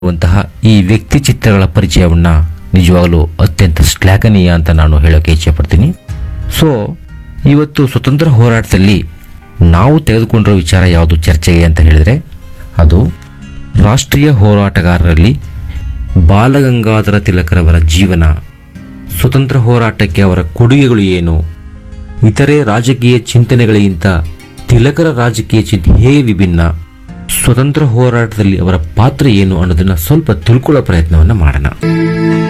ವಂತಹ ಈ ವ್ಯಕ್ತಿ ಚಿತ್ರಗಳ ಪರಿಚಯವನ್ನ ನಿಜವಾಗಲೂ ಅತ್ಯಂತ ಶ್ಲಾಘನೀಯ ಅಂತ ನಾನು ಹೇಳೋಕೆ ಇಚ್ಛೆಪಡ್ತೀನಿ ಸೊ ಇವತ್ತು ಸ್ವತಂತ್ರ ಹೋರಾಟದಲ್ಲಿ ನಾವು ತೆಗೆದುಕೊಂಡಿರೋ ವಿಚಾರ ಯಾವುದು ಚರ್ಚೆಗೆ ಅಂತ ಹೇಳಿದರೆ ಅದು ರಾಷ್ಟ್ರೀಯ ಹೋರಾಟಗಾರರಲ್ಲಿ ಬಾಲಗಂಗಾಧರ ತಿಲಕರವರ ಜೀವನ ಸ್ವತಂತ್ರ ಹೋರಾಟಕ್ಕೆ ಅವರ ಕೊಡುಗೆಗಳು ಏನು ಇತರೆ ರಾಜಕೀಯ ಚಿಂತನೆಗಳಿಗಿಂತ ತಿಲಕರ ರಾಜಕೀಯ ಚಿಂತನೆ ಹೇಗೆ ವಿಭಿನ್ನ ಸ್ವತಂತ್ರ ಹೋರಾಟದಲ್ಲಿ ಅವರ ಪಾತ್ರ ಏನು ಅನ್ನೋದನ್ನ ಸ್ವಲ್ಪ ತಿಳ್ಕೊಳ್ಳೋ ಪ್ರಯತ್ನವನ್ನ ಮಾಡೋಣ